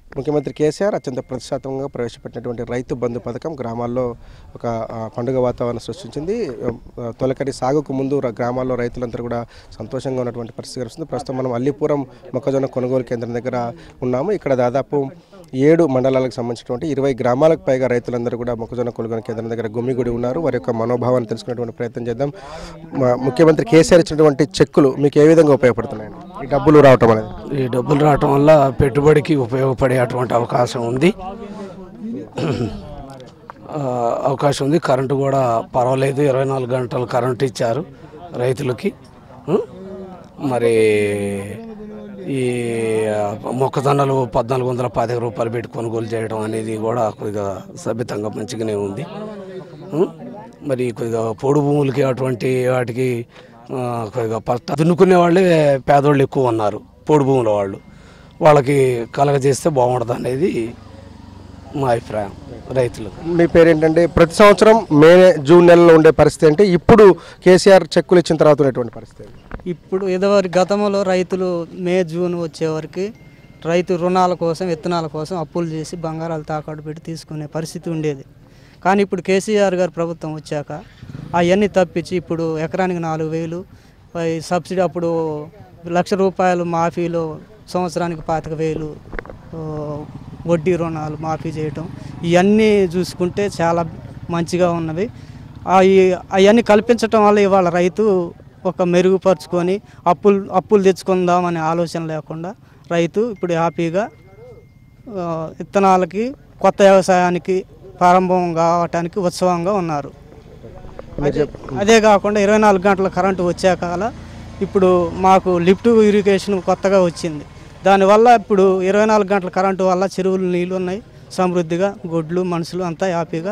ముఖ్యమంత్రి కేసీఆర్ అత్యంత ప్రతిష్టాత్మకంగా ప్రవేశపెట్టినటువంటి రైతు బంధు పథకం గ్రామాల్లో ఒక ఆ, పండుగ వాతావరణం సృష్టించింది ఆ, తొలకరి సాగుకు ముందు ర- గ్రామాల్లో రైతులందరూ కూడా సంతోషంగా ఉన్నటువంటి పరిస్థితి కనిపిస్తుంది ప్రస్తుతం మనం అల్లిపురం మొక్కజొన్న కొనుగోలు కేంద్రం దగ్గర ఉన్నాము ఇక్కడ దాదాపు ఏడు మండలాలకు సంబంధించినటువంటి ఇరవై గ్రామాలకు పైగా రైతులందరూ కూడా మొక్కజొన్న కొనుగోలు కేంద్రం దగ్గర గుమిగుడి ఉన్నారు వారి యొక్క మనోభావాన్ని తెలుసుకునేటువంటి ప్రయత్నం చేద్దాం మా ముఖ్యమంత్రి కేసీఆర్ ఇచ్చినటువంటి చెక్కులు మీకు ఏ విధంగా ఉపయోగపడుతున్నాయండి ఈ డబ్బులు రావటం అనేది ఈ డబ్బులు రావటం వల్ల పెట్టుబడికి ఉపయోగపడేటువంటి అవకాశం ఉంది ఆ, అవకాశం ఉంది కరెంటు కూడా పర్వాలేదు ఇరవై నాలుగు గంటలు కరెంటు ఇచ్చారు రైతులకి ఉం? మరి ఈ ఆ, మొక్కజొన్నలు పద్నాలుగు వందల పాతిక రూపాయలు పెట్టి కొనుగోలు చేయడం అనేది కూడా కొద్దిగా సభ్యతంగా మంచిగానే ఉంది ఉం? మరి కొద్దిగా పొడు భూములకి అటువంటి వాటికి ఆ, కొద్దిగా పట్ట దున్నుకునే వాళ్ళే పేదోళ్ళు ఎక్కువ ఉన్నారు పొడు భూముల వాళ్ళు వాళ్ళకి కలగజేస్తే బాగుంటుంది అనేది మా అభిప్రాయం రైతులకు మీ పేరు ఏంటంటే ప్రతి సంవత్సరం మే జూన్ నెలలో ఉండే పరిస్థితి అంటే ఇప్పుడు కేసీఆర్ చెక్కులు ఇచ్చిన తర్వాత ఉన్నటువంటి పరిస్థితి ఏంటి? ఇప్పుడు ఇదివరకు గతంలో రైతులు మే జూన్ వచ్చేవరకు రైతు రుణాల కోసం విత్తనాల కోసం అప్పులు చేసి బంగారాలు తాకట్టు పెట్టి తీసుకునే పరిస్థితి ఉండేది కానీ ఇప్పుడు కేసీఆర్ గారు ప్రభుత్వం వచ్చాక అవన్నీ తప్పించి ఇప్పుడు ఎకరానికి నాలుగు వేలు పై సబ్సిడీ అప్పుడు లక్ష రూపాయలు మాఫీలో సంవత్సరానికి పాతిక వేలు ఓ, వడ్డీ రుణాలు మాఫీ చేయటం ఇవన్నీ చూసుకుంటే చాలా మంచిగా ఉన్నవి అవన్నీ కల్పించటం వల్ల ఇవాళ రైతు ఒక మెరుగుపరుచుకొని అప్పులు అప్పులు తెచ్చుకుందామనే ఆలోచన లేకుండా రైతు ఇప్పుడు హ్యాపీగా ఆ, విత్తనాలకి కొత్త వ్యవసాయానికి ప్రారంభం కావటానికి ఉత్సవంగా ఉన్నారు అదే అదే కాకుండా ఇరవై నాలుగు గంటల కరెంటు వచ్చాకాల ఇప్పుడు మాకు లిఫ్ట్ ఇరిగేషన్ కొత్తగా వచ్చింది దానివల్ల ఇప్పుడు ఇరవై నాలుగు గంటల కరెంటు వల్ల చెరువులు నీళ్ళు ఉన్నాయి సమృద్ధిగా గొడ్లు మనుషులు అంతా హ్యాపీగా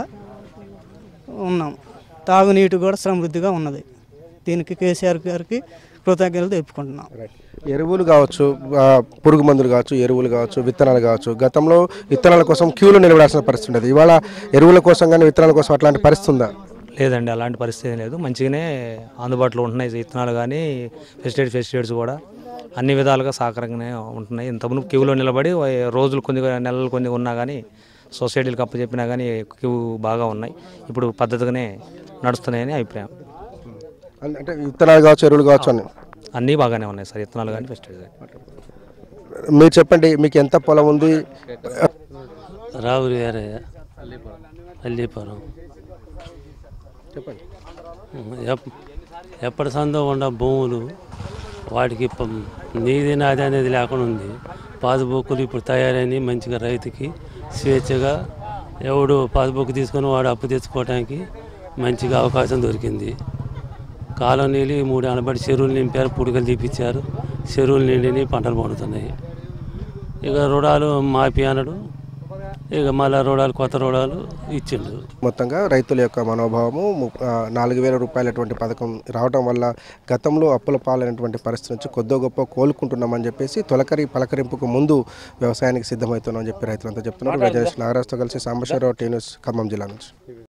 ఉన్నాం తాగునీటి కూడా సమృద్ధిగా ఉన్నది దీనికి కేసీఆర్ గారికి కృతజ్ఞతలు చెప్పుకుంటున్నాం ఎరువులు కావచ్చు ఆ, పురుగు మందులు కావచ్చు ఎరువులు కావచ్చు విత్తనాలు కావచ్చు గతంలో విత్తనాల కోసం క్యూలో నిలబడాల్సిన పరిస్థితి ఉండేది ఇవాళ ఎరువుల కోసం కానీ విత్తనాల కోసం అట్లాంటి పరిస్థితి ఉందా లేదండి అలాంటి పరిస్థితి ఏం లేదు మంచిగానే అందుబాటులో ఉంటున్నాయి విత్తనాలు కానీ ఫెస్టిసైడ్ ఫెస్టిసైడ్స్ కూడా అన్ని విధాలుగా సహకారంగానే ఉంటున్నాయి ఇంతకుముందు క్యూలో నిలబడి రోజులు కొన్ని నెలలు కొన్ని ఉన్నా కానీ సొసైటీలకు అప్పచెప్పినా కానీ క్యూ బాగా ఉన్నాయి ఇప్పుడు పద్ధతిగానే నడుస్తున్నాయని అభిప్రాయం అన్- అంటే విత్తనాలు కావచ్చు ఎరువులు కావచ్చు అని అన్నీ బాగానే ఉన్నాయి సార్ విత్తనాలు కానీ ఫెస్టిసైడ్స్ కానీ మీరు చెప్పండి మీకు ఎంత పొలం ఉంది రావురి గారయ్య అల్లీపురం చెప్పండి ఎప్- ఎప్పటి సందో ఉన్న భూములు వాటికి ప- నీది నాది అనేది లేకుండా ఉంది పాస్బుక్లు ఇప్పుడు తయారైన మంచిగా రైతుకి స్వేచ్ఛగా ఎవడు పాస్బుక్ తీసుకొని వాడు అప్పు తెచ్చుకోవడానికి మంచిగా అవకాశం దొరికింది కాలం నీళ్ళు మూడు అనబడి చెరువులు నింపారు పుడికలు తీపిచ్చారు చెరువులు నిండిని పంటలు పండుతున్నాయి ఇక రుణాలు మాఫీ అనడు ఇక మళ్ళా రుణాలు కొత్త రుణాలు ఇచ్చిండు మొత్తంగా రైతుల యొక్క మనోభావము ము- ఆ, నాలుగు వేల రూపాయలటువంటి పథకం రావడం వల్ల గతంలో అప్పుల పాలైనటువంటి పరిస్థితి నుంచి కొద్దో గొప్ప కోలుకుంటున్నామని చెప్పేసి తొలకరి పలకరింపుకు ముందు వ్యవసాయానికి సిద్ధమవుతున్నామని చెప్పి రైతులంతా చెప్తున్నారు నాగరాజుతో కలిసి సాంబశివరావు టీ న్యూస్ ఖమ్మం జిల్లా నుంచి